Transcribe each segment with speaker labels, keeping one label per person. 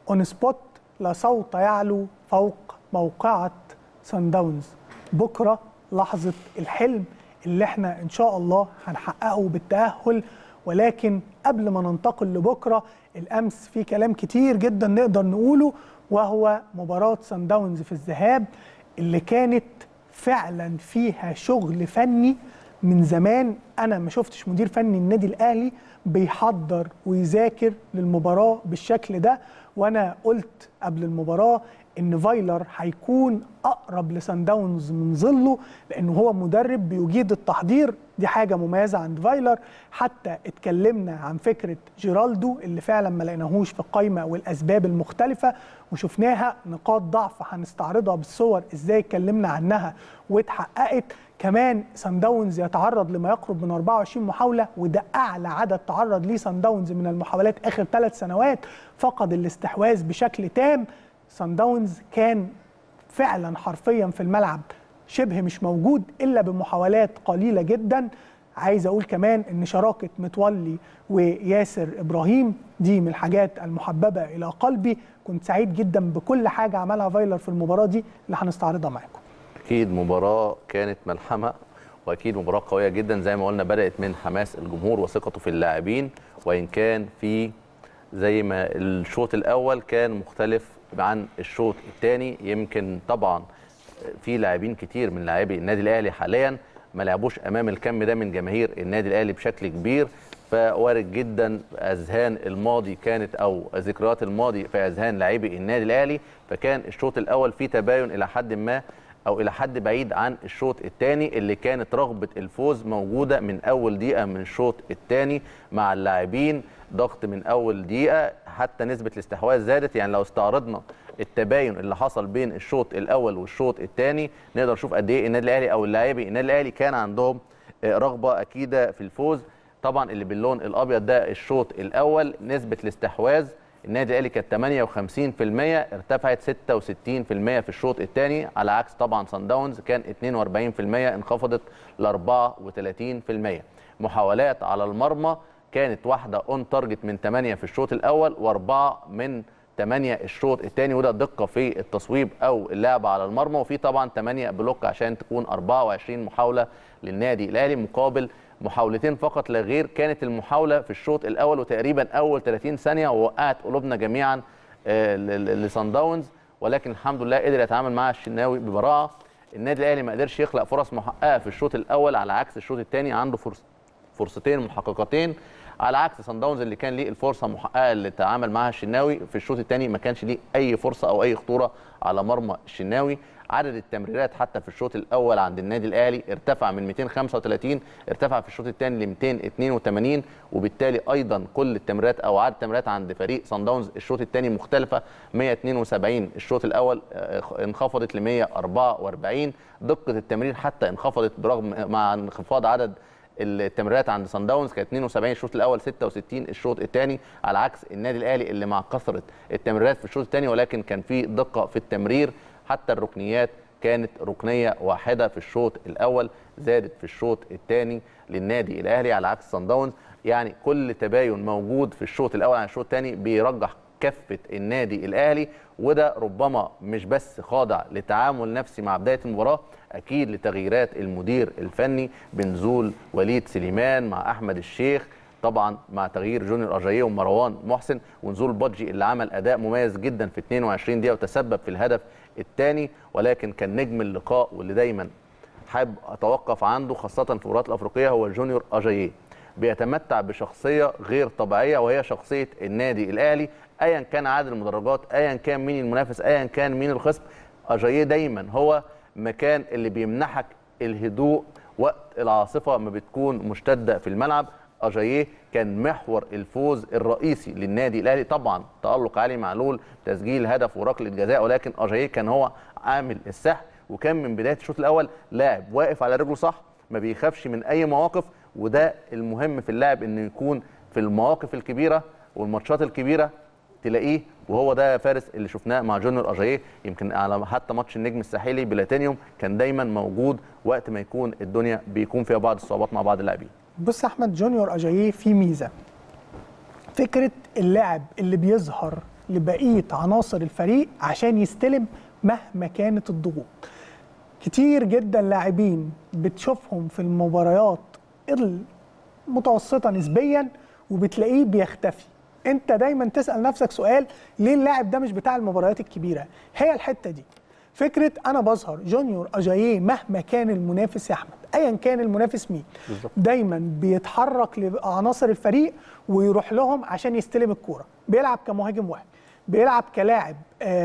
Speaker 1: اون سبوت لا صوت يعلو فوق موقعة سان داونز بكرة لحظة الحلم اللي احنا ان شاء الله هنحققه بالتأهل ولكن قبل ما ننتقل لبكرة الأمس في كلام كتير جدا نقدر نقوله وهو مباراة سان داونز في الذهاب اللي كانت فعلا فيها شغل فني من زمان انا ما شفتش مدير فني النادي الاهلي بيحضر ويذاكر للمباراه بالشكل ده وانا قلت قبل المباراه ان فايلر هيكون اقرب لسان داونز من ظله لانه هو مدرب بيجيد التحضير دي حاجه مميزه عند فايلر حتى اتكلمنا عن فكره جيرالدو اللي فعلا ما لقيناهوش في القايمه والاسباب المختلفه وشفناها نقاط ضعف هنستعرضها بالصور ازاي اتكلمنا عنها واتحققت كمان سان داونز يتعرض لما يقرب من 24 محاوله وده اعلى عدد تعرض ليه سان داونز من المحاولات اخر ثلاث سنوات فقد الاستحواذ بشكل تام سان داونز كان فعلا حرفيا في الملعب شبه مش موجود الا بمحاولات قليله جدا عايز اقول كمان ان شراكه متولي وياسر ابراهيم دي من الحاجات المحببه الى قلبي كنت سعيد جدا بكل حاجه عملها فايلر في المباراه دي اللي هنستعرضها معاكم
Speaker 2: اكيد مباراه كانت ملحمه واكيد مباراه قويه جدا زي ما قلنا بدات من حماس الجمهور وثقته في اللاعبين وان كان في زي ما الشوط الاول كان مختلف عن الشوط الثاني يمكن طبعا في لاعبين كتير من لاعبي النادي الاهلي حاليا ما لعبوش امام الكم ده من جماهير النادي الاهلي بشكل كبير فوارد جدا اذهان الماضي كانت او ذكريات الماضي في اذهان لاعبي النادي الاهلي فكان الشوط الاول فيه تباين الى حد ما او الى حد بعيد عن الشوط الثاني اللي كانت رغبه الفوز موجوده من اول دقيقه من الشوط الثاني مع اللاعبين ضغط من اول دقيقه حتى نسبه الاستحواذ زادت يعني لو استعرضنا التباين اللي حصل بين الشوط الاول والشوط الثاني نقدر نشوف قد ايه النادي الاهلي او اللاعبي النادي الاهلي كان عندهم رغبه اكيده في الفوز طبعا اللي باللون الابيض ده الشوط الاول نسبه الاستحواذ النادي الاهلي كانت 58% ارتفعت 66% في الشوط الثاني على عكس طبعا سان داونز كان 42% انخفضت ل 34% محاولات على المرمى كانت واحده اون تارجت من 8 في الشوط الاول واربعه من 8 الشوط الثاني وده دقه في التصويب او اللعب على المرمى وفي طبعا 8 بلوك عشان تكون 24 محاوله للنادي الاهلي مقابل محاولتين فقط لا غير كانت المحاوله في الشوط الاول وتقريبا اول 30 ثانيه ووقعت قلوبنا جميعا لصن داونز ولكن الحمد لله قدر يتعامل مع الشناوي ببراعه النادي الاهلي ما قدرش يخلق فرص محققه في الشوط الاول على عكس الشوط الثاني عنده فرص فرصتين محققتين على عكس سان داونز اللي كان ليه الفرصه المحققه اللي تعامل معاها الشناوي في الشوط الثاني ما كانش ليه اي فرصه او اي خطوره على مرمى الشناوي عدد التمريرات حتى في الشوط الاول عند النادي الاهلي ارتفع من 235 ارتفع في الشوط الثاني ل 282 وبالتالي ايضا كل التمريرات او عدد التمريرات عند فريق سان داونز الشوط الثاني مختلفه 172 الشوط الاول انخفضت ل 144 دقه التمرير حتى انخفضت برغم مع انخفاض عدد التمريرات عند سان داونز كانت 72 الشوط الاول 66 الشوط الثاني على عكس النادي الاهلي اللي مع كثره التمريرات في الشوط الثاني ولكن كان في دقه في التمرير حتى الركنيات كانت ركنيه واحده في الشوط الاول زادت في الشوط الثاني للنادي الاهلي على عكس سان داونز يعني كل تباين موجود في الشوط الاول عن الشوط الثاني بيرجح كفه النادي الاهلي وده ربما مش بس خاضع لتعامل نفسي مع بدايه المباراه اكيد لتغييرات المدير الفني بنزول وليد سليمان مع احمد الشيخ طبعا مع تغيير جونيور اجاييه ومروان محسن ونزول بادجي اللي عمل اداء مميز جدا في 22 دقيقه وتسبب في الهدف الثاني ولكن كان نجم اللقاء واللي دايما حابب اتوقف عنده خاصه في المباريات الافريقيه هو جونيور اجاييه بيتمتع بشخصيه غير طبيعيه وهي شخصيه النادي الاهلي ايا كان عدد المدرجات ايا كان مين المنافس ايا كان مين الخصم اجاييه دايما هو مكان اللي بيمنحك الهدوء وقت العاصفه ما بتكون مشتده في الملعب اجاييه كان محور الفوز الرئيسي للنادي الاهلي طبعا تالق علي معلول تسجيل هدف وركله جزاء ولكن اجاييه كان هو عامل السحر وكان من بدايه الشوط الاول لاعب واقف على رجله صح ما بيخافش من اي مواقف وده المهم في اللاعب انه يكون في المواقف الكبيره والماتشات الكبيره تلاقيه وهو ده فارس اللي شفناه مع جونيور اجاييه يمكن على حتى ماتش النجم الساحلي بلاتينيوم كان دايما موجود وقت ما يكون الدنيا بيكون فيها بعض الصعوبات مع بعض اللاعبين
Speaker 1: بص يا احمد جونيور اجاييه في ميزه فكره اللاعب اللي بيظهر لبقيه عناصر الفريق عشان يستلم مهما كانت الضغوط كتير جدا لاعبين بتشوفهم في المباريات المتوسطه نسبيا وبتلاقيه بيختفي انت دايما تسال نفسك سؤال ليه اللاعب ده مش بتاع المباريات الكبيره هي الحته دي فكره انا بظهر جونيور اجاييه مهما كان المنافس يا احمد ايا كان المنافس مين
Speaker 2: بالظبط.
Speaker 1: دايما بيتحرك لعناصر الفريق ويروح لهم عشان يستلم الكوره بيلعب كمهاجم واحد بيلعب كلاعب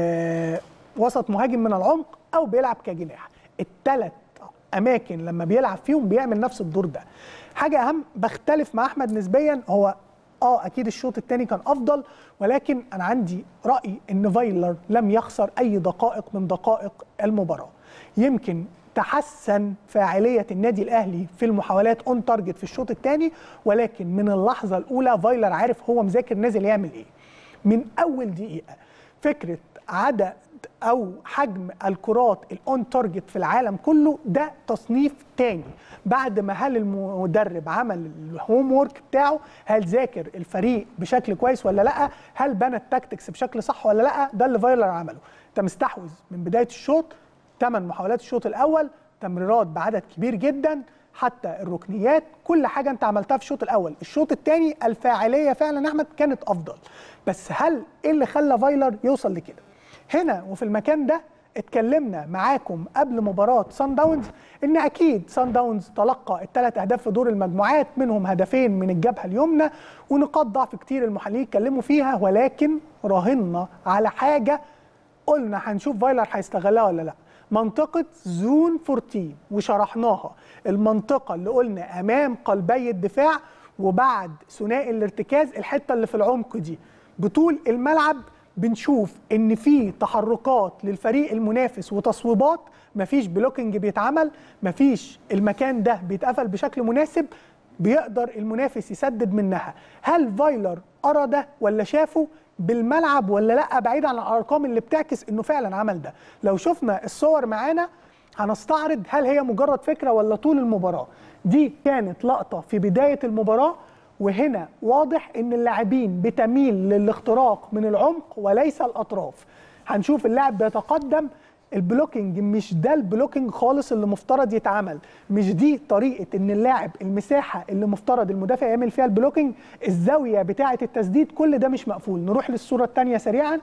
Speaker 1: آه وسط مهاجم من العمق او بيلعب كجناح الثلاث اماكن لما بيلعب فيهم بيعمل نفس الدور ده حاجه اهم بختلف مع احمد نسبيا هو اه اكيد الشوط الثاني كان افضل ولكن انا عندي راي ان فايلر لم يخسر اي دقائق من دقائق المباراه يمكن تحسن فاعليه النادي الاهلي في المحاولات اون تارجت في الشوط الثاني ولكن من اللحظه الاولى فايلر عارف هو مذاكر نازل يعمل ايه من اول دقيقه فكره عدد او حجم الكرات الاون تارجت في العالم كله ده تصنيف تاني بعد ما هل المدرب عمل الهوم وورك بتاعه هل ذاكر الفريق بشكل كويس ولا لا هل بنى التاكتكس بشكل صح ولا لا ده اللي فايلر عمله انت مستحوذ من بدايه الشوط ثمان محاولات الشوط الاول تمريرات بعدد كبير جدا حتى الركنيات كل حاجه انت عملتها في الشوط الاول الشوط الثاني الفاعليه فعلا يا احمد كانت افضل بس هل ايه اللي خلى فايلر يوصل لكده هنا وفي المكان ده اتكلمنا معاكم قبل مباراة سان داونز ان اكيد سان داونز تلقى الثلاث اهداف في دور المجموعات منهم هدفين من الجبهة اليمنى ونقاط ضعف كتير المحللين اتكلموا فيها ولكن راهنا على حاجة قلنا هنشوف فايلر هيستغلها ولا لا منطقة زون 14 وشرحناها المنطقة اللي قلنا أمام قلبي الدفاع وبعد ثنائي الارتكاز الحتة اللي في العمق دي بطول الملعب بنشوف ان في تحركات للفريق المنافس وتصويبات مفيش بلوكينج بيتعمل مفيش المكان ده بيتقفل بشكل مناسب بيقدر المنافس يسدد منها هل فايلر ارى ده ولا شافه بالملعب ولا لا بعيد عن الارقام اللي بتعكس انه فعلا عمل ده لو شفنا الصور معانا هنستعرض هل هي مجرد فكره ولا طول المباراه دي كانت لقطه في بدايه المباراه وهنا واضح ان اللاعبين بتميل للاختراق من العمق وليس الاطراف هنشوف اللاعب بيتقدم البلوكينج مش ده البلوكينج خالص اللي مفترض يتعمل مش دي طريقه ان اللاعب المساحه اللي مفترض المدافع يعمل فيها البلوكينج الزاويه بتاعه التسديد كل ده مش مقفول نروح للصوره الثانيه سريعا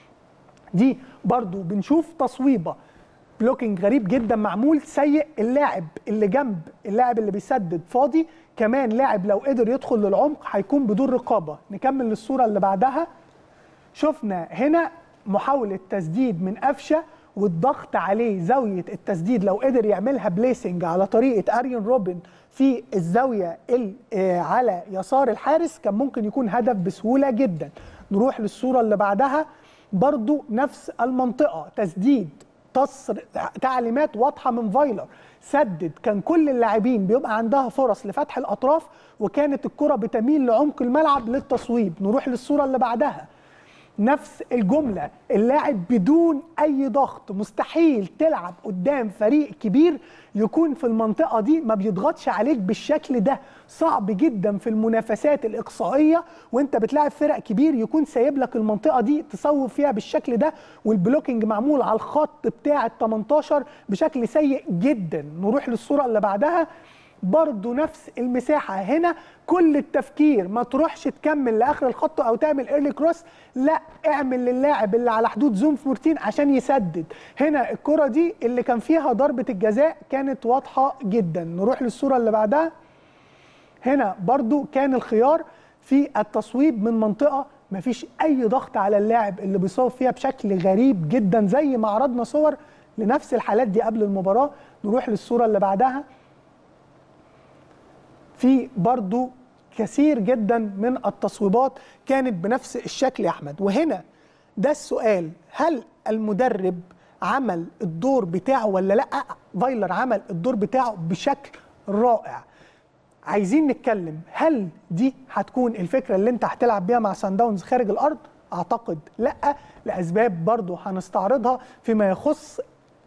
Speaker 1: دي برضو بنشوف تصويبه بلوكينج غريب جدا معمول سيء اللاعب اللي جنب اللاعب اللي بيسدد فاضي كمان لاعب لو قدر يدخل للعمق هيكون بدون رقابه نكمل للصوره اللي بعدها شفنا هنا محاوله تسديد من قفشه والضغط عليه زاويه التسديد لو قدر يعملها بليسنج على طريقه اريون روبن في الزاويه على يسار الحارس كان ممكن يكون هدف بسهوله جدا نروح للصوره اللي بعدها برضو نفس المنطقه تسديد تصر تعليمات واضحه من فايلر سدد كان كل اللاعبين بيبقى عندها فرص لفتح الاطراف وكانت الكره بتميل لعمق الملعب للتصويب نروح للصوره اللي بعدها نفس الجملة اللاعب بدون أي ضغط مستحيل تلعب قدام فريق كبير يكون في المنطقة دي ما بيضغطش عليك بالشكل ده صعب جدا في المنافسات الإقصائية وانت بتلاعب فرق كبير يكون سايب لك المنطقة دي تصوب فيها بالشكل ده والبلوكينج معمول على الخط بتاع ال 18 بشكل سيء جدا نروح للصورة اللي بعدها برضه نفس المساحة هنا كل التفكير ما تروحش تكمل لآخر الخط أو تعمل ايرلي كروس لا اعمل للاعب اللي على حدود زوم 14 عشان يسدد هنا الكرة دي اللي كان فيها ضربة الجزاء كانت واضحة جدا نروح للصورة اللي بعدها هنا برضو كان الخيار في التصويب من منطقة مفيش أي ضغط على اللاعب اللي بيصوب فيها بشكل غريب جدا زي ما عرضنا صور لنفس الحالات دي قبل المباراة نروح للصورة اللي بعدها في برضو كثير جدا من التصويبات كانت بنفس الشكل يا احمد وهنا ده السؤال هل المدرب عمل الدور بتاعه ولا لا فايلر عمل الدور بتاعه بشكل رائع عايزين نتكلم هل دي هتكون الفكره اللي انت هتلعب بيها مع سان داونز خارج الارض اعتقد لا لاسباب برضو هنستعرضها فيما يخص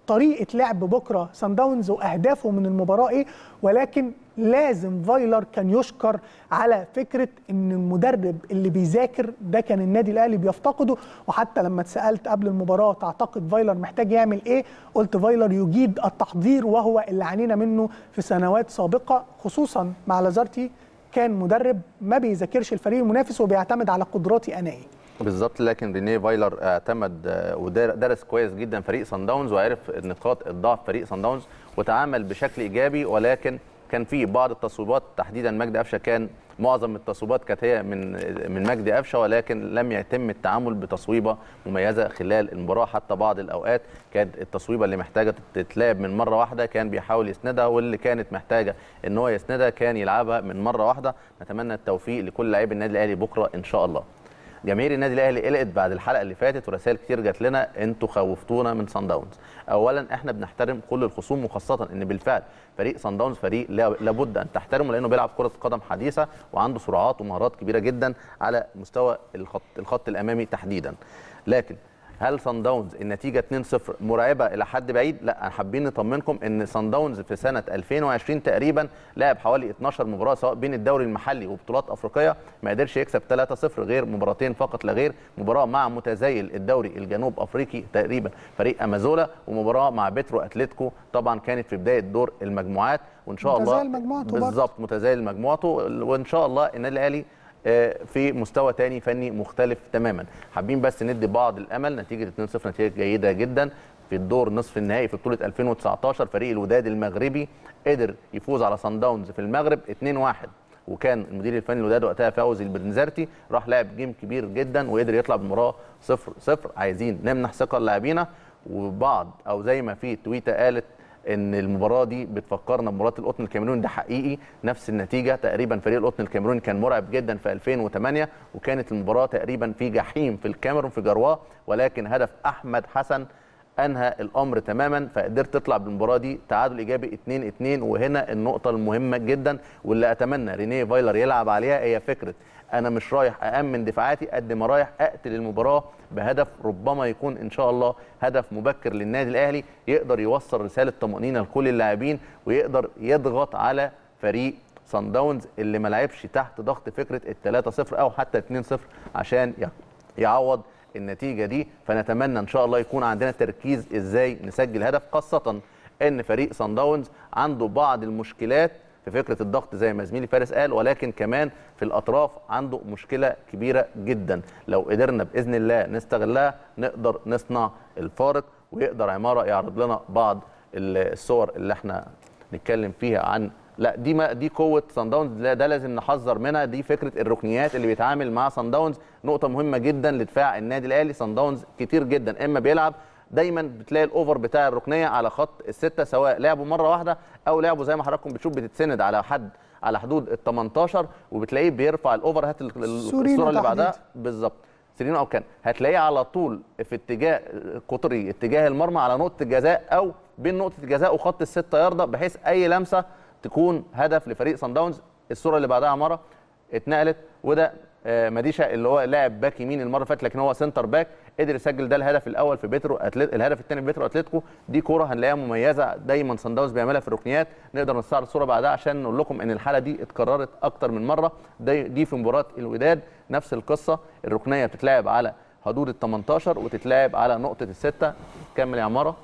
Speaker 1: طريقه لعب بكره سان داونز واهدافه من المباراه ايه ولكن لازم فايلر كان يشكر على فكره ان المدرب اللي بيذاكر ده كان النادي الاهلي بيفتقده وحتى لما اتسالت قبل المباراه تعتقد فايلر محتاج يعمل ايه قلت فايلر يجيد التحضير وهو اللي عانينا منه في سنوات سابقه خصوصا مع لازارتي كان مدرب ما بيذاكرش الفريق المنافس وبيعتمد على قدراتي انا ايه
Speaker 2: بالظبط لكن رينيه فايلر اعتمد آه، ودرس كويس جدا فريق سان داونز وعرف نقاط الضعف فريق سان داونز وتعامل بشكل ايجابي ولكن كان في بعض التصويبات تحديدا مجدي قفشه كان معظم التصويبات كانت هي من من مجدي قفشه ولكن لم يتم التعامل بتصويبه مميزه خلال المباراه حتى بعض الاوقات كانت التصويبه اللي محتاجه تتلعب من مره واحده كان بيحاول يسندها واللي كانت محتاجه ان هو يسندها كان يلعبها من مره واحده نتمنى التوفيق لكل لاعبي النادي الاهلي بكره ان شاء الله جماهير النادي الاهلي قلقت بعد الحلقه اللي فاتت ورسائل كتير جات لنا انتوا خوفتونا من سان داونز اولا احنا بنحترم كل الخصوم وخاصه ان بالفعل فريق سان داونز فريق لا- لابد ان تحترمه لانه بيلعب كره قدم حديثه وعنده سرعات ومهارات كبيره جدا على مستوى الخط الخط الامامي تحديدا لكن هل سان داونز النتيجه 2-0 مرعبه الى حد بعيد؟ لا انا حابين نطمنكم ان سان داونز في سنه 2020 تقريبا لعب حوالي 12 مباراه سواء بين الدوري المحلي وبطولات افريقيه ما قدرش يكسب 3-0 غير مباراتين فقط لا غير مباراه مع متزايل الدوري الجنوب افريقي تقريبا فريق امازولا ومباراه مع بيترو اتلتيكو طبعا كانت في بدايه دور المجموعات وان شاء الله
Speaker 1: متزايل مجموعته برضه.
Speaker 2: بالظبط متزايل مجموعته وان شاء الله النادي الاهلي آه، في مستوى تاني فني مختلف تماما حابين بس ندي بعض الامل نتيجه 2-0 نتيجه جيده جدا في الدور نصف النهائي في بطوله 2019 فريق الوداد المغربي قدر يفوز على صن داونز في المغرب 2-1 وكان المدير الفني الوداد وقتها فوزي البرنزرتي راح لعب جيم كبير جدا وقدر يطلع بالمباراه 0-0 عايزين نمنح ثقه للاعبينا وبعض او زي ما في تويته قالت ان المباراه دي بتفكرنا بمباراه القطن الكاميروني ده حقيقي نفس النتيجه تقريبا فريق القطن الكاميروني كان مرعب جدا في 2008 وكانت المباراه تقريبا في جحيم في الكاميرون في جرواه ولكن هدف احمد حسن انهى الامر تماما فقدرت تطلع بالمباراه دي تعادل ايجابي 2 2 وهنا النقطه المهمه جدا واللي اتمنى رينيه فايلر يلعب عليها هي فكره انا مش رايح أأمن دفاعاتي قد ما رايح أقتل المباراة بهدف ربما يكون إن شاء الله هدف مبكر للنادي الأهلي يقدر يوصل رسالة طمأنينة لكل اللاعبين ويقدر يضغط على فريق صن داونز اللي ما لعبش تحت ضغط فكرة ال 3-0 أو حتى 2-0 عشان يعوض النتيجة دي فنتمنى إن شاء الله يكون عندنا تركيز إزاي نسجل هدف خاصة إن فريق صن داونز عنده بعض المشكلات في فكره الضغط زي ما زميلي فارس قال ولكن كمان في الاطراف عنده مشكله كبيره جدا لو قدرنا باذن الله نستغلها نقدر نصنع الفارق ويقدر عماره يعرض لنا بعض الصور اللي احنا نتكلم فيها عن لا دي ما دي قوه سان داونز لا ده لازم نحذر منها دي فكره الركنيات اللي بيتعامل مع سان داونز نقطه مهمه جدا لدفاع النادي الاهلي سان داونز كتير جدا اما بيلعب دايما بتلاقي الاوفر بتاع الركنيه على خط السته سواء لعبوا مره واحده او لعبوا زي ما حضراتكم بتشوف بتتسند على حد على حدود ال 18 وبتلاقيه بيرفع الاوفر هات الصوره اللي بعدها بالظبط سيرينو او كان هتلاقيه على طول في اتجاه قطري اتجاه المرمى على نقطه الجزاء او بين نقطه الجزاء وخط السته يارده بحيث اي لمسه تكون هدف لفريق صن داونز الصوره اللي بعدها مره اتنقلت وده مديشا اللي هو لاعب باك يمين المره اللي فاتت لكن هو سنتر باك قدر يسجل ده الهدف الاول في بيترو أتلت... الهدف الثاني في بيترو اتلتيكو دي كوره هنلاقيها مميزه دايما صن داونز بيعملها في الركنيات نقدر نستعرض الصوره بعدها عشان نقول لكم ان الحاله دي اتكررت اكتر من مره دي, دي في مباراه الوداد نفس القصه الركنيه بتتلعب على حدود ال 18 وتتلعب على نقطه السته كمل يا عماره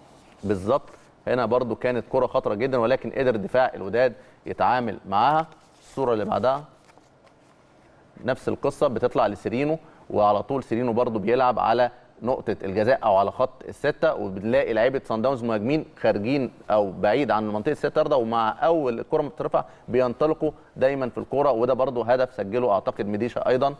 Speaker 2: بالظبط هنا برضو كانت كره خطره جدا ولكن قدر دفاع الوداد يتعامل معاها الصوره اللي بعدها نفس القصه بتطلع لسيرينو وعلى طول سيرينو برضو بيلعب على نقطه الجزاء او على خط السته وبنلاقي لعيبه سان داونز مهاجمين خارجين او بعيد عن منطقه السته يارده ومع اول الكره ما بترفع بينطلقوا دايما في الكوره وده برضو هدف سجله اعتقد ميديشا ايضا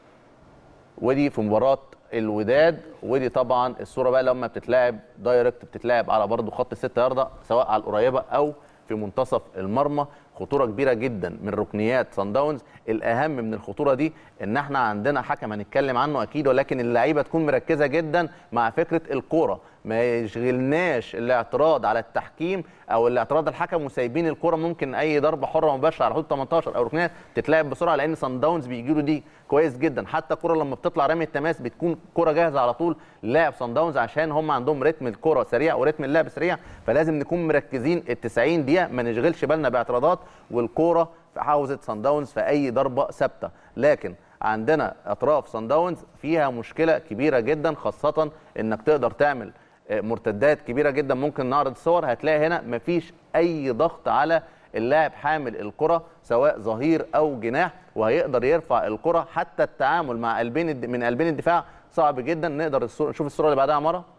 Speaker 2: ودي في مباراه الوداد ودي طبعا الصوره بقى لما بتتلعب دايركت بتتلعب على برضو خط السته يارده سواء على القريبه او في منتصف المرمى خطوره كبيره جدا من ركنيات سان داونز الاهم من الخطوره دي ان احنا عندنا حكم هنتكلم عنه اكيد ولكن اللعيبه تكون مركزه جدا مع فكره الكوره ما يشغلناش الاعتراض على التحكيم او الاعتراض الحكم وسايبين الكره ممكن اي ضربه حره مباشره على حدود 18 او ركنيه تتلعب بسرعه لان صن داونز بيجي له دي كويس جدا حتى الكره لما بتطلع رمي التماس بتكون كره جاهزه على طول لاعب صن داونز عشان هم عندهم رتم الكره سريع ورتم اللعب سريع فلازم نكون مركزين ال 90 دقيقه ما نشغلش بالنا باعتراضات والكوره في حوزه صن داونز في اي ضربه ثابته لكن عندنا اطراف صن داونز فيها مشكله كبيره جدا خاصه انك تقدر تعمل آه، مرتدات كبيره جدا ممكن نعرض صور هتلاقي هنا مفيش اي ضغط على اللاعب حامل الكره سواء ظهير او جناح وهيقدر يرفع الكره حتى التعامل مع قلبين الد- من قلبين الدفاع صعب جدا نقدر الصورة نشوف الصوره اللي بعدها يا عماره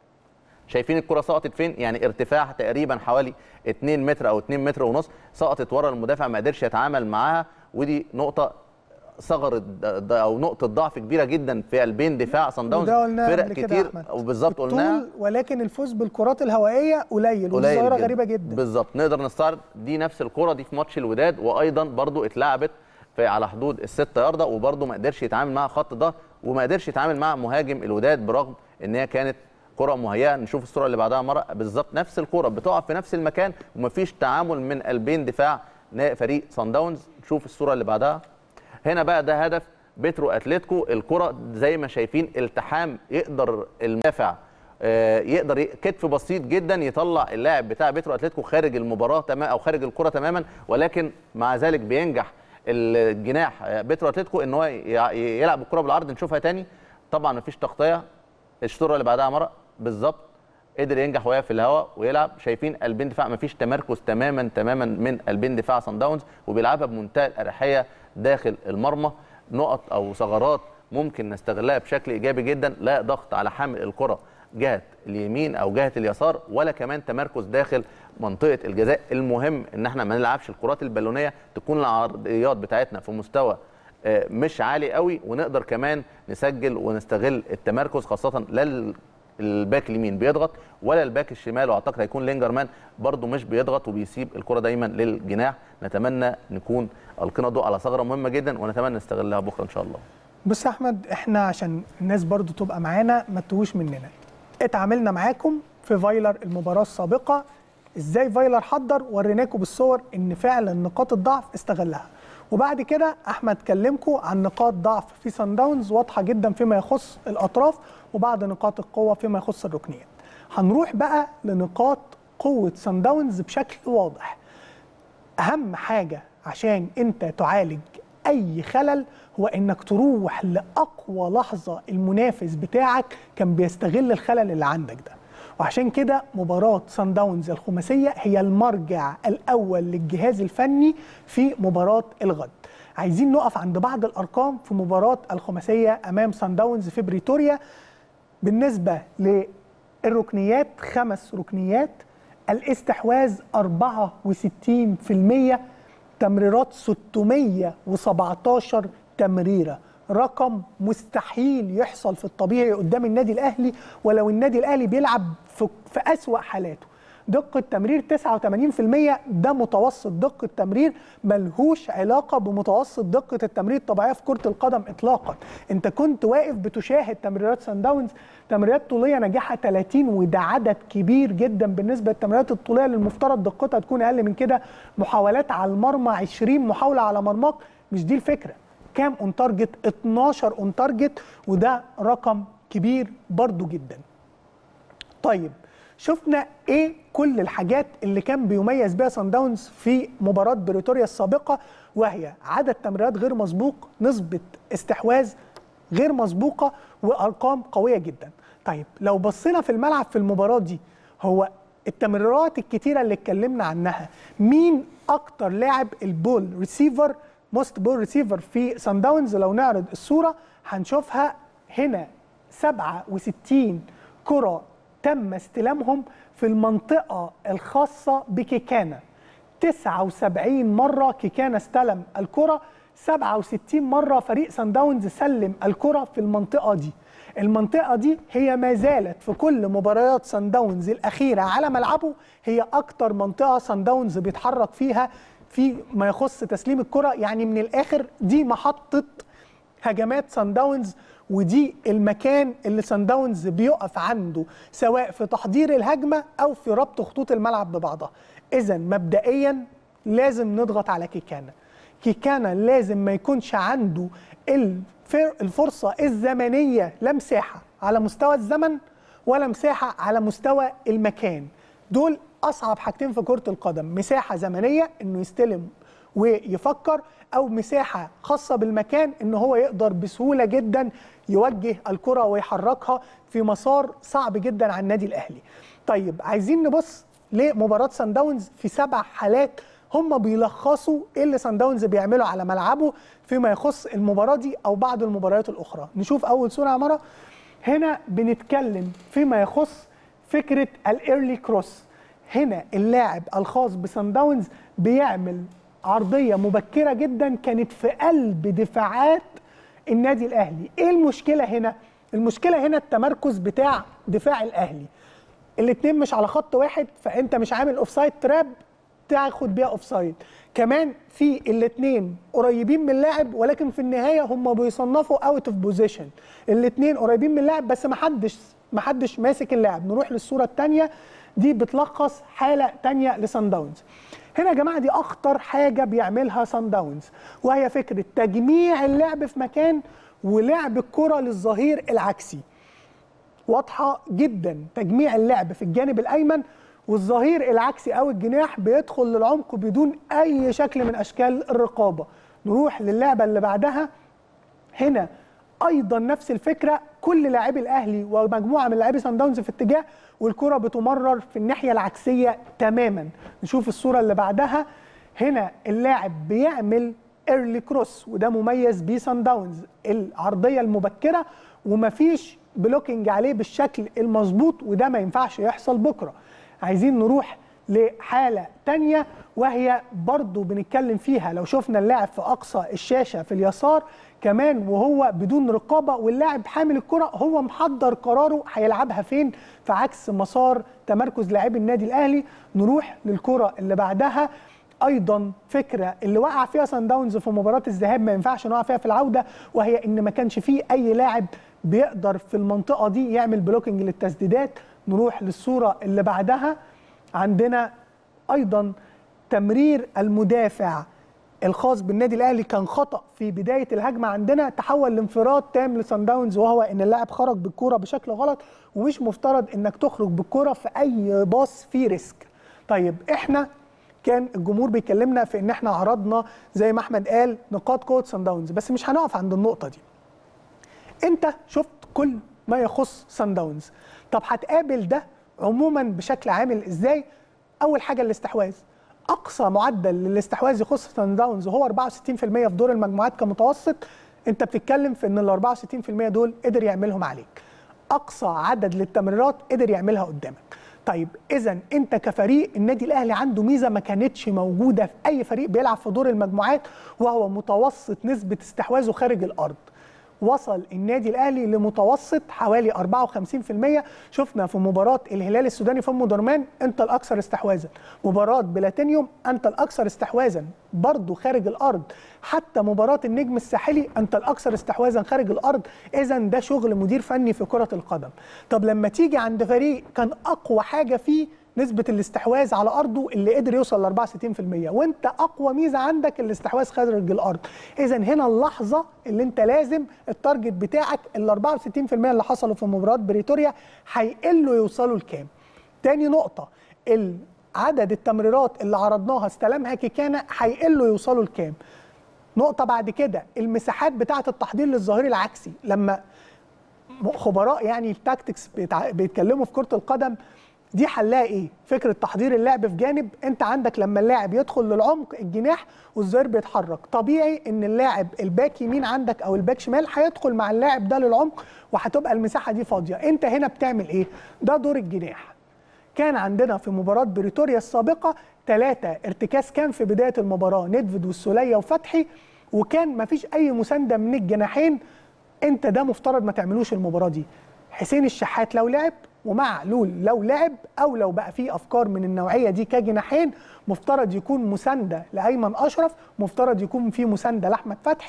Speaker 2: شايفين الكره سقطت فين يعني ارتفاع تقريبا حوالي 2 متر او 2 متر ونص سقطت ورا المدافع ما قدرش يتعامل معاها ودي نقطه ثغره د- د- او نقطه ضعف كبيره جدا في قلبين دفاع صن داونز
Speaker 1: وده قلناه
Speaker 2: فرق
Speaker 1: قبل كده يا
Speaker 2: كتير
Speaker 1: أحمد.
Speaker 2: وبالظبط قلناها
Speaker 1: الطول ولكن الفوز بالكرات الهوائيه قليل ودي
Speaker 2: قليل
Speaker 1: ظاهره
Speaker 2: جداً.
Speaker 1: غريبه جدا
Speaker 2: بالظبط نقدر نستعرض دي نفس الكره دي في ماتش الوداد وايضا برضو اتلعبت في على حدود الستة ياردة وبرضو ما قدرش يتعامل مع خط ضغط وما قدرش يتعامل مع مهاجم الوداد برغم ان هي كانت كره مهيئه نشوف الصوره اللي بعدها مره بالظبط نفس الكره بتقع في نفس المكان ومفيش تعامل من قلبين دفاع نا- فريق صن داونز نشوف الصوره اللي بعدها هنا بقى ده هدف بيترو اتلتيكو الكره زي ما شايفين التحام يقدر المدافع آه، يقدر ي- كتف بسيط جدا يطلع اللاعب بتاع بيترو اتلتيكو خارج المباراه تماما او خارج الكره تماما ولكن مع ذلك بينجح الجناح آه، بيترو اتلتيكو ان هو يع- يلعب الكره بالعرض نشوفها تاني طبعا مفيش تغطيه الصوره اللي بعدها مره بالظبط قدر ينجح وهي في الهواء ويلعب شايفين قلبين دفاع مفيش تمركز تماما تماما من قلبين دفاع صن داونز وبيلعبها بمنتهى الاريحيه داخل المرمى نقط او ثغرات ممكن نستغلها بشكل ايجابي جدا لا ضغط على حامل الكره جهه اليمين او جهه اليسار ولا كمان تمركز داخل منطقه الجزاء المهم ان احنا ما نلعبش الكرات البالونيه تكون العرضيات بتاعتنا في مستوى آه، مش عالي قوي ونقدر كمان نسجل ونستغل التمركز خاصه لا ال- الباك اليمين بيضغط ولا الباك الشمال واعتقد هيكون لينجرمان برده مش بيضغط وبيسيب الكره دايما للجناح نتمنى نكون القينا ضوء على ثغره مهمه جدا ونتمنى نستغلها بكره ان شاء الله
Speaker 1: بص يا احمد احنا عشان الناس برضو تبقى معانا ما تتوهوش مننا اتعاملنا معاكم في فايلر المباراه السابقه ازاي فايلر حضر وريناكم بالصور ان فعلا نقاط الضعف استغلها وبعد كده احمد كلمكم عن نقاط ضعف في سان داونز واضحه جدا فيما يخص الاطراف وبعض نقاط القوه فيما يخص الركنيات هنروح بقى لنقاط قوه سان داونز بشكل واضح اهم حاجه عشان انت تعالج اي خلل هو انك تروح لاقوى لحظه المنافس بتاعك كان بيستغل الخلل اللي عندك ده وعشان كده مباراة سان داونز الخماسية هي المرجع الأول للجهاز الفني في مباراة الغد عايزين نقف عند بعض الأرقام في مباراة الخماسية أمام سان داونز في بريتوريا بالنسبة للركنيات خمس ركنيات الاستحواذ 64% تمريرات 617 تمريره رقم مستحيل يحصل في الطبيعي قدام النادي الاهلي ولو النادي الاهلي بيلعب في, في اسوا حالاته دقة تمرير 89% ده متوسط دقة تمرير ملهوش علاقة بمتوسط دقة التمرير الطبيعية في كرة القدم إطلاقا أنت كنت واقف بتشاهد تمريرات سان داونز تمريرات طولية ناجحة 30 وده عدد كبير جدا بالنسبة للتمريرات الطولية اللي المفترض دقتها تكون أقل من كده محاولات على المرمى 20 محاولة على مرماك مش دي الفكرة كام اون تارجت 12 اون تارجت وده رقم كبير برضو جدا طيب شفنا ايه كل الحاجات اللي كان بيميز بيها سان داونز في مباراه بريتوريا السابقه وهي عدد تمريرات غير مسبوق نسبه استحواذ غير مسبوقه وارقام قويه جدا طيب لو بصينا في الملعب في المباراه دي هو التمريرات الكتيره اللي اتكلمنا عنها مين اكتر لاعب البول ريسيفر موست بول ريسيفر في سان داونز لو نعرض الصوره هنشوفها هنا 67 كره تم استلامهم في المنطقة الخاصة بكيكانا 79 مرة كيكانا استلم الكرة 67 مرة فريق سان داونز سلم الكرة في المنطقة دي المنطقة دي هي ما زالت في كل مباريات سان داونز الأخيرة على ملعبه هي أكتر منطقة سان داونز بيتحرك فيها في ما يخص تسليم الكرة يعني من الآخر دي محطة هجمات سان داونز ودي المكان اللي سان داونز بيقف عنده سواء في تحضير الهجمه او في ربط خطوط الملعب ببعضها اذا مبدئيا لازم نضغط على كيكانا كيكانا لازم ما يكونش عنده الفر- الفرصه الزمنيه لا مساحه على مستوى الزمن ولا مساحه على مستوى المكان دول اصعب حاجتين في كره القدم مساحه زمنيه انه يستلم ويفكر او مساحه خاصه بالمكان ان هو يقدر بسهوله جدا يوجه الكره ويحركها في مسار صعب جدا على النادي الاهلي. طيب عايزين نبص لمباراه سان داونز في سبع حالات هم بيلخصوا ايه اللي سان داونز بيعمله على ملعبه فيما يخص المباراه دي او بعض المباريات الاخرى. نشوف اول صوره يا مره هنا بنتكلم فيما يخص فكره الايرلي كروس هنا اللاعب الخاص بسان داونز بيعمل عرضيه مبكره جدا كانت في قلب دفاعات النادي الاهلي ايه المشكله هنا المشكله هنا التمركز بتاع دفاع الاهلي الاثنين مش على خط واحد فانت مش عامل اوفسايد تراب تاخد بيها اوفسايد كمان في الاثنين قريبين من اللاعب ولكن في النهايه هم بيصنفوا اوت اوف بوزيشن الاثنين قريبين من اللاعب بس ما حدش ما حدش ماسك اللاعب نروح للصوره الثانيه دي بتلخص حاله ثانيه لسان داونز هنا يا جماعه دي اخطر حاجه بيعملها سان داونز وهي فكره تجميع اللعب في مكان ولعب الكره للظهير العكسي واضحه جدا تجميع اللعب في الجانب الايمن والظهير العكسي او الجناح بيدخل للعمق بدون اي شكل من اشكال الرقابه نروح للعبه اللي بعدها هنا ايضا نفس الفكره كل لاعبي الاهلي ومجموعه من لاعبي سان داونز في اتجاه والكره بتمرر في الناحيه العكسيه تماما نشوف الصوره اللي بعدها هنا اللاعب بيعمل ايرلي كروس وده مميز بيه سان داونز العرضيه المبكره ومفيش بلوكينج عليه بالشكل المظبوط وده ما ينفعش يحصل بكره عايزين نروح لحاله تانية وهي برضو بنتكلم فيها لو شفنا اللاعب في اقصى الشاشه في اليسار كمان وهو بدون رقابه واللاعب حامل الكره هو محضر قراره هيلعبها فين في عكس مسار تمركز لاعبي النادي الاهلي نروح للكره اللي بعدها ايضا فكره اللي وقع فيها سان داونز في مباراه الذهاب ما ينفعش نقع فيها في العوده وهي ان ما كانش فيه اي لاعب بيقدر في المنطقه دي يعمل بلوكينج للتسديدات نروح للصوره اللي بعدها عندنا ايضا تمرير المدافع الخاص بالنادي الاهلي كان خطا في بدايه الهجمه عندنا تحول لانفراد تام لسان داونز وهو ان اللاعب خرج بالكوره بشكل غلط ومش مفترض انك تخرج بالكوره في اي باص فيه ريسك طيب احنا كان الجمهور بيكلمنا في ان احنا عرضنا زي ما احمد قال نقاط قوه سان داونز بس مش هنقف عند النقطه دي انت شفت كل ما يخص سان داونز طب هتقابل ده عموما بشكل عامل ازاي اول حاجه الاستحواذ اقصى معدل للاستحواذ يخص سان داونز هو 64% في دور المجموعات كمتوسط انت بتتكلم في ان ال 64% دول قدر يعملهم عليك اقصى عدد للتمريرات قدر يعملها قدامك طيب اذا انت كفريق النادي الاهلي عنده ميزه ما كانتش موجوده في اي فريق بيلعب في دور المجموعات وهو متوسط نسبه استحواذه خارج الارض وصل النادي الاهلي لمتوسط حوالي 54% شفنا في مباراه الهلال السوداني في ام درمان انت الاكثر استحواذا مباراه بلاتينيوم انت الاكثر استحواذا برضه خارج الارض حتى مباراه النجم الساحلي انت الاكثر استحواذا خارج الارض اذا ده شغل مدير فني في كره القدم طب لما تيجي عند فريق كان اقوى حاجه فيه نسبة الاستحواذ على أرضه اللي قدر يوصل ل 64% وأنت أقوى ميزة عندك الاستحواذ خارج الأرض إذا هنا اللحظة اللي أنت لازم التارجت بتاعك ال 64% اللي حصلوا في مباراة بريتوريا هيقلوا يوصلوا لكام تاني نقطة عدد التمريرات اللي عرضناها استلمها كيكانا هيقلوا يوصلوا لكام نقطة بعد كده المساحات بتاعة التحضير للظهير العكسي لما خبراء يعني التاكتكس بيتكلموا في كرة القدم دي حلها ايه؟ فكره تحضير اللعب في جانب انت عندك لما اللاعب يدخل للعمق الجناح والظهير بيتحرك، طبيعي ان اللاعب الباك يمين عندك او الباك شمال هيدخل مع اللاعب ده للعمق وهتبقى المساحه دي فاضيه، انت هنا بتعمل ايه؟ ده دور الجناح. كان عندنا في مباراه بريتوريا السابقه ثلاثه ارتكاز كان في بدايه المباراه ندفد والسوليه وفتحي وكان مفيش اي مسانده من الجناحين انت ده مفترض ما تعملوش المباراه دي. حسين الشحات لو لعب ومعلول لو لعب او لو بقى فيه افكار من النوعيه دي كجناحين مفترض يكون مسانده لايمن اشرف مفترض يكون في مسانده لاحمد فتحي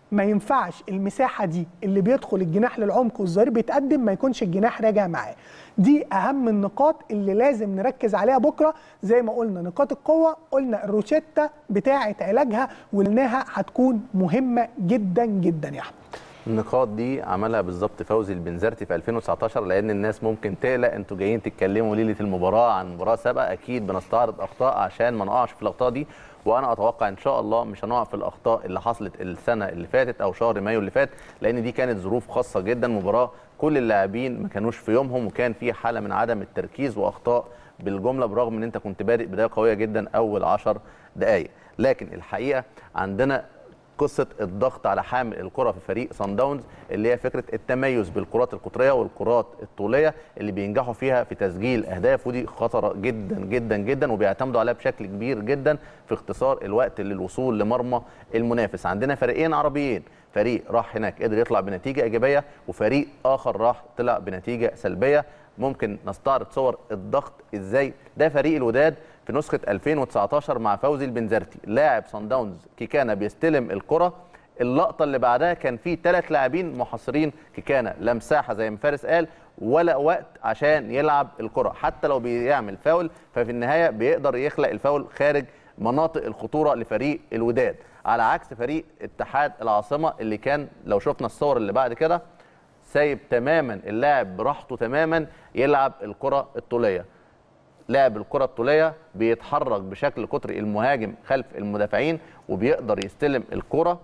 Speaker 1: ما ينفعش المساحه دي اللي بيدخل الجناح للعمق والظهير بيتقدم ما يكونش الجناح راجع معاه دي اهم النقاط اللي لازم نركز عليها بكره زي ما قلنا نقاط القوه قلنا الروشته بتاعه علاجها وقلناها هتكون مهمه جدا جدا يا احمد
Speaker 2: النقاط دي عملها بالظبط فوزي البنزرتي في 2019 لان الناس ممكن تقلق انتوا جايين تتكلموا ليله المباراه عن مباراه سابقه اكيد بنستعرض اخطاء عشان ما نقعش في الاخطاء دي وانا اتوقع ان شاء الله مش هنقع في الاخطاء اللي حصلت السنه اللي فاتت او شهر مايو اللي فات لان دي كانت ظروف خاصه جدا مباراه كل اللاعبين ما كانوش في يومهم وكان في حاله من عدم التركيز واخطاء بالجمله برغم ان انت كنت بادئ بدايه قويه جدا اول 10 دقائق لكن الحقيقه عندنا قصه الضغط على حامل الكره في فريق سان داونز اللي هي فكره التميز بالكرات القطريه والكرات الطوليه اللي بينجحوا فيها في تسجيل اهداف ودي خطره جدا جدا جدا وبيعتمدوا عليها بشكل كبير جدا في اختصار الوقت للوصول لمرمى المنافس عندنا فريقين عربيين فريق راح هناك قدر يطلع بنتيجه ايجابيه وفريق اخر راح طلع بنتيجه سلبيه ممكن نستعرض صور الضغط ازاي ده فريق الوداد في نسخه 2019 مع فوزي البنزرتي لاعب صن داونز كيكانا بيستلم الكره اللقطه اللي بعدها كان في ثلاث لاعبين محاصرين كيكانا لا مساحه زي ما فارس قال ولا وقت عشان يلعب الكره حتى لو بيعمل فاول ففي النهايه بيقدر يخلق الفاول خارج مناطق الخطوره لفريق الوداد على عكس فريق اتحاد العاصمه اللي كان لو شفنا الصور اللي بعد كده سايب تماما اللاعب براحته تماما يلعب الكره الطوليه لاعب الكره الطوليه بيتحرك بشكل قطري المهاجم خلف المدافعين وبيقدر يستلم الكره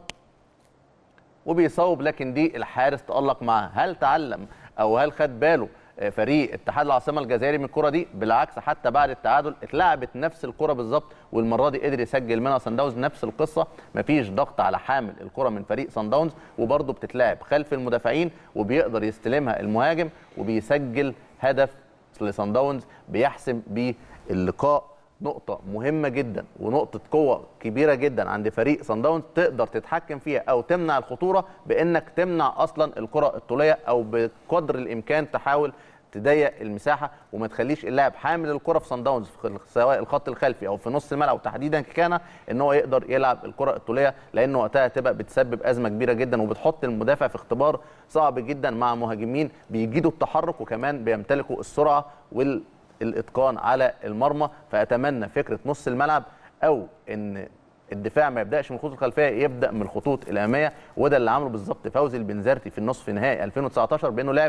Speaker 2: وبيصوب لكن دي الحارس تألق معاه هل تعلم او هل خد باله فريق اتحاد العاصمه الجزائري من الكره دي بالعكس حتى بعد التعادل اتلعبت نفس الكره بالظبط والمره دي قدر يسجل منها سان داونز نفس القصه مفيش ضغط على حامل الكره من فريق سان داونز وبرده بتتلعب خلف المدافعين وبيقدر يستلمها المهاجم وبيسجل هدف لسان داونز بيحسم بيه اللقاء نقطة مهمة جدا ونقطة قوة كبيرة جدا عند فريق سان داونز تقدر تتحكم فيها أو تمنع الخطورة بإنك تمنع أصلا الكرة الطولية أو بقدر الإمكان تحاول تضيق المساحة وما تخليش اللاعب حامل الكرة في سان داونز سواء الخط الخلفي أو في نص الملعب تحديدا كان إن هو يقدر يلعب الكرة الطولية لأنه وقتها تبقى بتسبب أزمة كبيرة جدا وبتحط المدافع في اختبار صعب جدا مع مهاجمين بيجيدوا التحرك وكمان بيمتلكوا السرعة وال الاتقان على المرمى فاتمنى فكره نص الملعب او ان الدفاع ما يبداش من الخطوط الخلفيه يبدا من الخطوط الاماميه وده اللي عمله بالظبط فوزي البنزرتي في النصف نهائي 2019 بانه لعب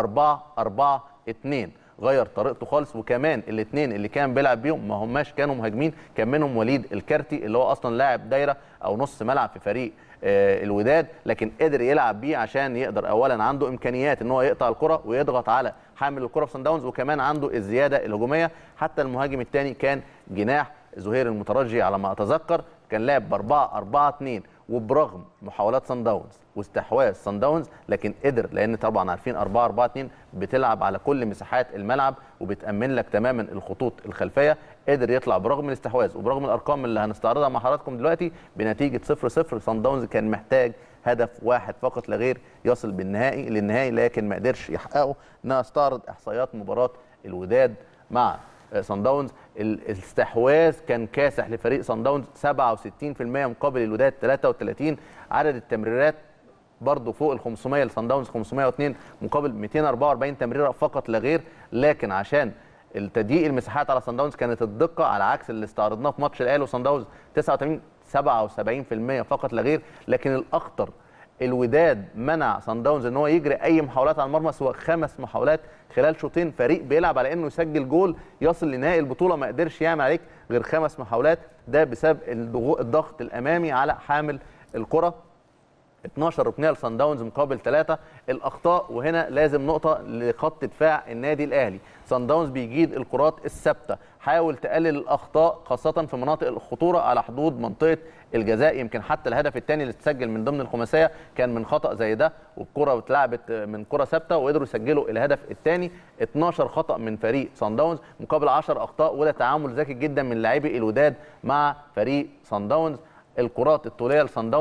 Speaker 2: 4 4 2 غير طريقته خالص وكمان الاثنين اللي كان بيلعب بيهم ما هماش كانوا مهاجمين كان منهم وليد الكارتي اللي هو اصلا لاعب دايره او نص ملعب في فريق آه الوداد لكن قدر يلعب بيه عشان يقدر اولا عنده امكانيات ان هو يقطع الكره ويضغط على حامل الكره في سان داونز وكمان عنده الزياده الهجوميه حتى المهاجم الثاني كان جناح زهير المترجي على ما اتذكر كان لاعب ب 4 4 2 وبرغم محاولات سان داونز واستحواذ سان داونز لكن قدر لان طبعا عارفين 4 4 2 بتلعب على كل مساحات الملعب وبتامن لك تماما الخطوط الخلفيه قدر يطلع برغم الاستحواذ وبرغم الارقام اللي هنستعرضها مع حضراتكم دلوقتي بنتيجه 0 0 سان داونز كان محتاج هدف واحد فقط لا غير يصل بالنهائي للنهائي لكن ما قدرش يحققه نستعرض احصائيات مباراه الوداد مع سان داونز الاستحواذ كان كاسح لفريق سان داونز 67% مقابل الوداد 33 عدد التمريرات برضه فوق ال 500 لسان داونز 502 مقابل 244 تمريره فقط لا غير لكن عشان التضييق المساحات على سان داونز كانت الدقه على عكس اللي استعرضناه في ماتش الاهلي وسان داونز 89 77% فقط لا غير لكن الاخطر الوداد منع سان داونز ان هو يجري اي محاولات على المرمى سواء خمس محاولات خلال شوطين فريق بيلعب على انه يسجل جول يصل لنهائي البطوله ما قدرش يعمل عليك غير خمس محاولات ده بسبب الضغط الامامي على حامل الكره 12 ركنيه لسان داونز مقابل 3 الاخطاء وهنا لازم نقطه لخط دفاع النادي الاهلي سان داونز بيجيد الكرات الثابته حاول تقلل الاخطاء خاصه في مناطق الخطوره على حدود منطقه الجزاء يمكن حتى الهدف الثاني اللي اتسجل من ضمن الخماسيه كان من خطا زي ده والكره اتلعبت من كره ثابته وقدروا يسجلوا الهدف الثاني 12 خطا من فريق سان داونز مقابل 10 اخطاء وده تعامل ذكي جدا من لاعبي الوداد مع فريق سان داونز الكرات الطوليه لسان داونز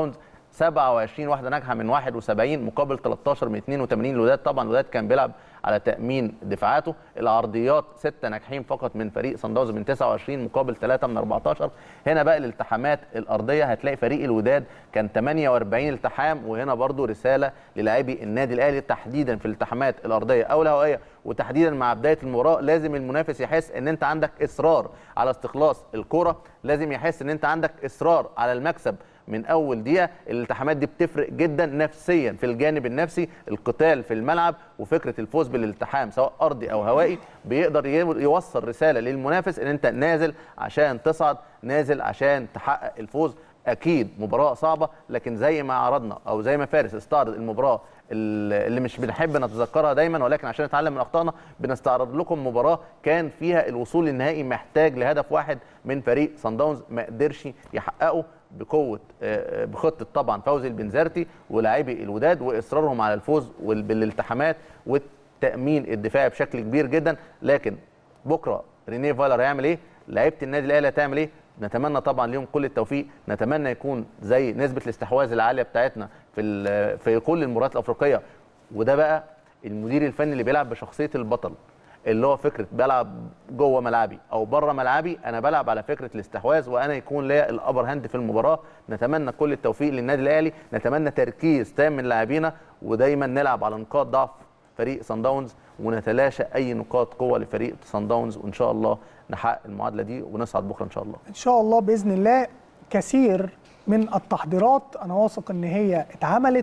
Speaker 2: 27 واحده ناجحه من 71 مقابل 13 من 82 الوداد طبعا الوداد كان بيلعب على تامين دفاعاته العرضيات سته ناجحين فقط من فريق صن داونز من 29 مقابل 3 من 14 هنا بقى الالتحامات الارضيه هتلاقي فريق الوداد كان 48 التحام وهنا برضو رساله للاعبي النادي الاهلي تحديدا في الالتحامات الارضيه او الهوائيه وتحديدا مع بدايه المباراه لازم المنافس يحس ان انت عندك اصرار على استخلاص الكره لازم يحس ان انت عندك اصرار على المكسب من اول دقيقه الالتحامات دي بتفرق جدا نفسيا في الجانب النفسي القتال في الملعب وفكره الفوز بالالتحام سواء ارضي او هوائي بيقدر يوصل رساله للمنافس ان انت نازل عشان تصعد نازل عشان تحقق الفوز اكيد مباراه صعبه لكن زي ما عرضنا او زي ما فارس استعرض المباراه اللي مش بنحب نتذكرها دايما ولكن عشان نتعلم من اخطائنا بنستعرض لكم مباراه كان فيها الوصول للنهائي محتاج لهدف واحد من فريق صن داونز ما قدرش يحققه بقوه بخطه طبعا فوزي البنزرتي ولاعبي الوداد واصرارهم على الفوز بالالتحامات والتامين الدفاعي بشكل كبير جدا لكن بكره رينيه فايلر هيعمل ايه؟ لعيبه النادي الاهلي هتعمل ايه؟ نتمنى طبعا ليهم كل التوفيق نتمنى يكون زي نسبه الاستحواذ العاليه بتاعتنا في في كل المباريات الافريقيه وده بقى المدير الفني اللي بيلعب بشخصيه البطل اللي هو فكره بلعب جوه ملعبي او بره ملعبي انا بلعب على فكره الاستحواذ وانا يكون ليا الابر هاند في المباراه نتمنى كل التوفيق للنادي الاهلي نتمنى تركيز تام من لاعبينا ودايما نلعب على نقاط ضعف فريق صن داونز ونتلاشى اي نقاط قوه لفريق صن داونز وان شاء الله نحقق المعادله دي ونصعد بكره ان شاء الله
Speaker 1: ان شاء الله باذن الله كثير من التحضيرات انا واثق ان هي اتعملت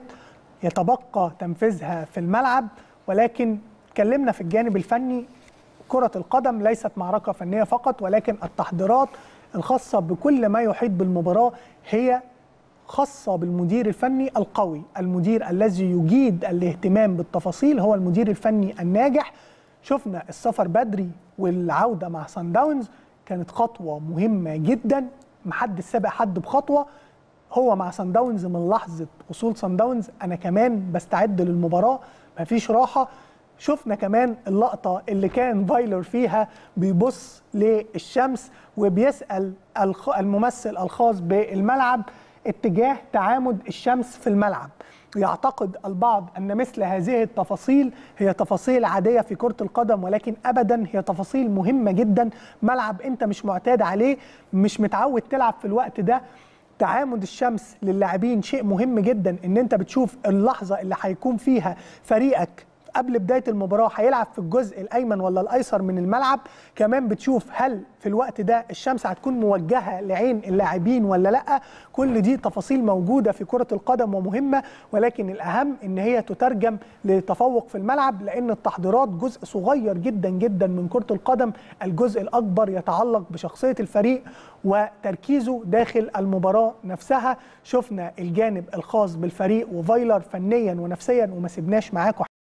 Speaker 1: يتبقى تنفيذها في الملعب ولكن اتكلمنا في الجانب الفني كرة القدم ليست معركة فنية فقط ولكن التحضيرات الخاصة بكل ما يحيط بالمباراة هي خاصة بالمدير الفني القوي المدير الذي يجيد الاهتمام بالتفاصيل هو المدير الفني الناجح شفنا السفر بدري والعودة مع سان داونز كانت خطوة مهمة جدا محدش سابق حد بخطوة هو مع سان داونز من لحظة وصول سان داونز أنا كمان بستعد للمباراة مفيش راحة شفنا كمان اللقطة اللي كان فايلر فيها بيبص للشمس وبيسأل الممثل الخاص بالملعب اتجاه تعامد الشمس في الملعب يعتقد البعض أن مثل هذه التفاصيل هي تفاصيل عادية في كرة القدم ولكن أبدا هي تفاصيل مهمة جدا ملعب أنت مش معتاد عليه مش متعود تلعب في الوقت ده تعامد الشمس للاعبين شيء مهم جدا ان انت بتشوف اللحظه اللي هيكون فيها فريقك قبل بدايه المباراه هيلعب في الجزء الايمن ولا الايسر من الملعب كمان بتشوف هل في الوقت ده الشمس هتكون موجهه لعين اللاعبين ولا لا كل دي تفاصيل موجوده في كره القدم ومهمه ولكن الاهم ان هي تترجم لتفوق في الملعب لان التحضيرات جزء صغير جدا جدا من كره القدم الجزء الاكبر يتعلق بشخصيه الفريق وتركيزه داخل المباراه نفسها شفنا الجانب الخاص بالفريق وفايلر فنيا ونفسيا وما سيبناش معاكم